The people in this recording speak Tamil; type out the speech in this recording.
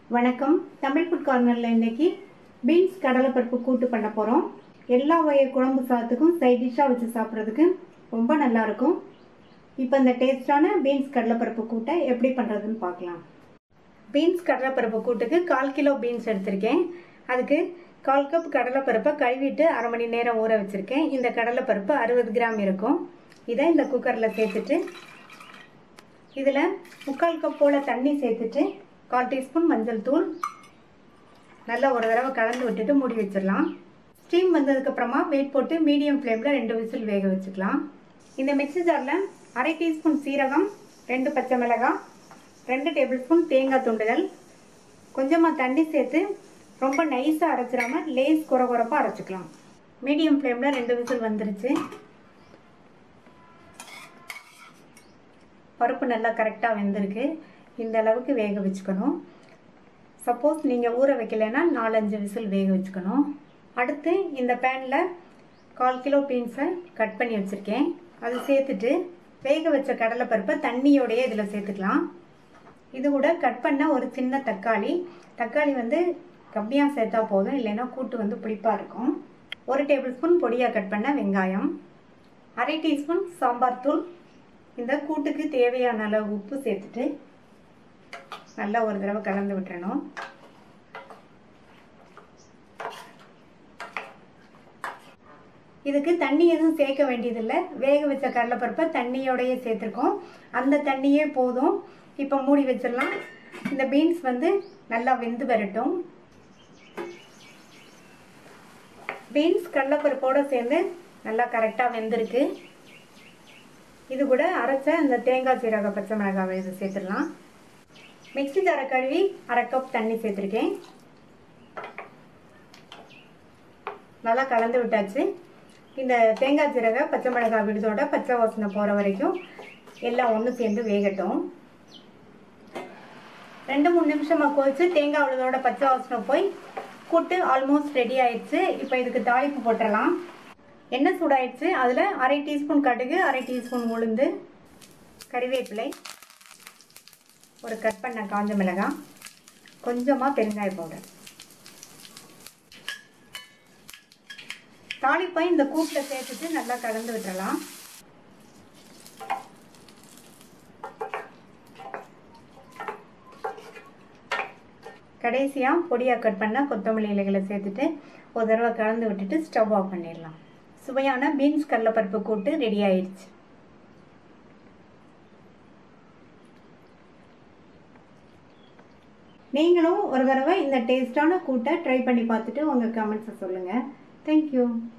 வணக்கம் தமிழ் ஃபுட் கார்னரில் இன்னைக்கு பீன்ஸ் கடலைப்பருப்பு கூட்டு பண்ண போகிறோம் எல்லா வகை குழம்பு சாதத்துக்கும் சைட் டிஷ்ஷாக வச்சு சாப்பிட்றதுக்கு ரொம்ப நல்லா இருக்கும் இப்போ இந்த டேஸ்டான பீன்ஸ் கடலைப்பருப்பு கூட்டை எப்படி பண்ணுறதுன்னு பார்க்கலாம் பீன்ஸ் கடலைப்பருப்பு கூட்டுக்கு கால் கிலோ பீன்ஸ் எடுத்திருக்கேன் அதுக்கு கால் கப் கடலைப்பருப்பை கழுவிட்டு அரை மணி நேரம் ஊற வச்சுருக்கேன் இந்த கடலைப்பருப்பு அறுபது கிராம் இருக்கும் இதை இந்த குக்கரில் சேர்த்துட்டு இதில் முக்கால் கப் போல் தண்ணி சேர்த்துட்டு கால் டீஸ்பூன் மஞ்சள் தூள் நல்லா ஒரு தடவை கலந்து விட்டுட்டு மூடி வச்சிடலாம் ஸ்டீம் வந்ததுக்கப்புறமா வெயிட் போட்டு மீடியம் ஃப்ளேமில் ரெண்டு விசில் வேக வச்சுக்கலாம் இந்த மிக்ஸி ஜாரில் அரை டீஸ்பூன் சீரகம் ரெண்டு பச்சை மிளகாய் ரெண்டு டேபிள் ஸ்பூன் தேங்காய் துண்டுகள் கொஞ்சமாக தண்ணி சேர்த்து ரொம்ப நைஸாக அரைச்சிடாம லேஸ் குறை குறைப்பாக அரைச்சிக்கலாம் மீடியம் ஃப்ளேமில் ரெண்டு விசில் வந்துருச்சு பருப்பு நல்லா கரெக்டாக வெந்திருக்கு இந்த அளவுக்கு வேக வச்சுக்கணும் சப்போஸ் நீங்கள் ஊற வைக்கலைன்னா நாலஞ்சு விசில் வேக வச்சுக்கணும் அடுத்து இந்த பேனில் கால் கிலோ பீன்ஸை கட் பண்ணி வச்சுருக்கேன் அது சேர்த்துட்டு வேக வச்ச கடலைப்பருப்பை தண்ணியோடையே இதில் சேர்த்துக்கலாம் இது கூட கட் பண்ண ஒரு சின்ன தக்காளி தக்காளி வந்து கம்மியாக சேர்த்தா போதும் இல்லைன்னா கூட்டு வந்து புளிப்பாக இருக்கும் ஒரு டேபிள் ஸ்பூன் பொடியாக கட் பண்ண வெங்காயம் அரை டீஸ்பூன் சாம்பார் தூள் இந்த கூட்டுக்கு தேவையான அளவு உப்பு சேர்த்துட்டு நல்லா ஒரு தடவை கலந்து விட்டுறணும் இதுக்கு தண்ணி எதுவும் சேர்க்க வேண்டியதில்லை வேக வச்ச கடலைப்பருப்பை தண்ணியோடையே சேர்த்துருக்கோம் அந்த தண்ணியே போதும் இப்போ மூடி வச்சிடலாம் இந்த பீன்ஸ் வந்து நல்லா வெந்து வரட்டும் பீன்ஸ் கடலைப்பருப்போடு சேர்ந்து நல்லா கரெக்டாக வெந்திருக்கு இது கூட அரைச்ச இந்த தேங்காய் சீரக பச்சை மிளகாவை இது சேர்த்துடலாம் மிக்சி ஜாரை கழுவி அரை கப் தண்ணி சேர்த்துருக்கேன் நல்லா கலந்து விட்டாச்சு இந்த தேங்காய் சீரக பச்சை மிளகாய் விடுதோட பச்சை வாசனை போகிற வரைக்கும் எல்லாம் ஒன்று சேர்ந்து வேகட்டும் ரெண்டு மூணு நிமிஷமாக கொதிச்சு தேங்காய் விழுதோட பச்சை வாசனை போய் கூட்டு ஆல்மோஸ்ட் ரெடி ஆயிடுச்சு இப்போ இதுக்கு தாளிப்பு போட்டுடலாம் எண்ணெய் சூடாயிடுச்சு அதில் அரை டீஸ்பூன் கடுகு அரை டீஸ்பூன் உளுந்து கறிவேப்பிலை ஒரு கட் பண்ண காஞ்ச மிளகாய் கொஞ்சமாக பெருங்காய பவுடர் தாளிப்பை இந்த கூட்டில் சேர்த்துட்டு நல்லா கலந்து விட்டுறலாம் கடைசியாக பொடியாக கட் பண்ண கொத்தமல்லி இலைகளை சேர்த்துட்டு ஒரு தடவை கலந்து விட்டுட்டு ஸ்டவ் ஆஃப் பண்ணிடலாம் சுவையான பீன்ஸ் கடலைப்பருப்பு கூட்டு ரெடி ஆயிடுச்சு நீங்களும் ஒரு தடவை இந்த டேஸ்டான கூட்டை ட்ரை பண்ணி பார்த்துட்டு உங்கள் கமெண்ட்ஸை சொல்லுங்கள் தேங்க்யூ